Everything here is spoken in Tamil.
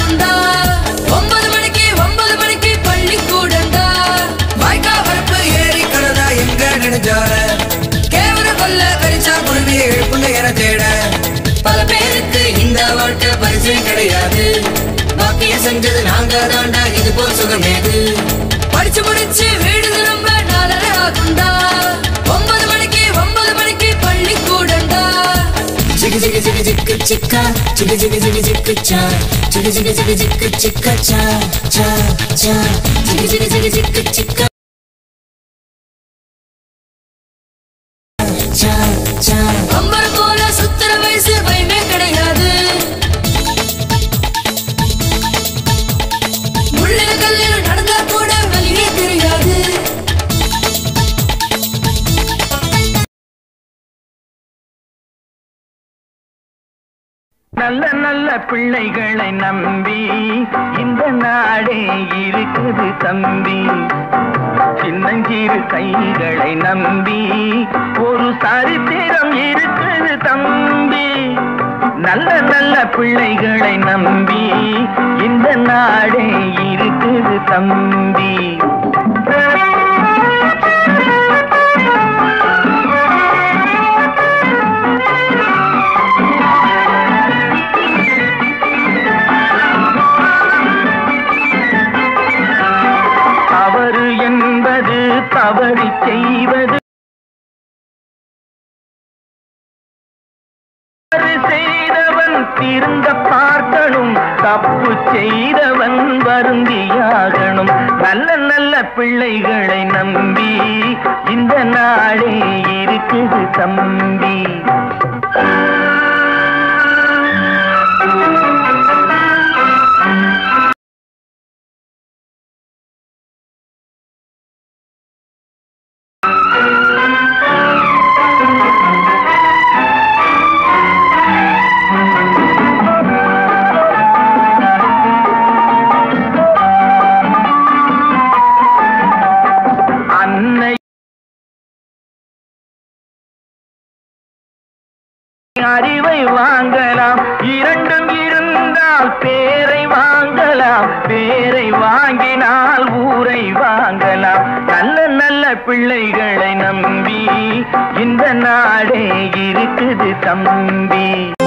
ஆகுண்டா ஒன்பது மணிக்கு ஒன்பது மணிக்கு பள்ளிக்கூடண்டா வாய்க்கா வரப்பு ஏறி கடதா எங்க நெடுஞ்சால கேவர கொல்ல கரிச்சா குருவி எழுப்புங்க என தேட பல பேருக்கு இந்த வாழ்க்கை பரிசு கிடையாது பாக்கிய செஞ்சது நாங்க தாண்டா இது போல் சுகமேது படிச்சு முடிச்சு வீடு திரும்ப நாலரை ஆகுண்டா ஒன்பது மணிக்கு ஒன்பது மணிக்கு பள்ளிக்கூடண்டா Jigga jigga jigga jigga chicka, jigga jigga jigga jigga cha, jigga jigga jigga jigga chicka cha cha cha, jigga jigga jigga jigga chicka. Cha cha. அம்பர் போல சுத்துற வயசு பயமே கிடையாது முள்ளின கல்லில நடந்தா கூட வலியே தெரியாது நல்ல நல்ல பிள்ளைகளை நம்பி இந்த நாடே இருக்குது தம்பி சின்னஞ்சிறு கைகளை நம்பி ஒரு சரித்திரம் இருக்குது தம்பி நல்ல நல்ல பிள்ளைகளை நம்பி இந்த நாடே இருக்குது தம்பி தவறு என்பது தவறி செய்வது தவறு செய்தவன் திருந்த பார்க்கணும் தப்பு செய்தவன் வருந்தியாகணும் நல்ல நல்ல பிள்ளைகளை நம்பி இந்த நாடே இருக்குது தம்பி அன்னை அறிவை வாங்கலாம் இரண்டும் இருந்தால் பேரை வாங்கலாம் பேரை வாங்கினால் ஊரை வாங்கலாம் நல்ல நல்ல பிள்ளைகளை நம்பி இந்த நாடே இருக்குது தம்பி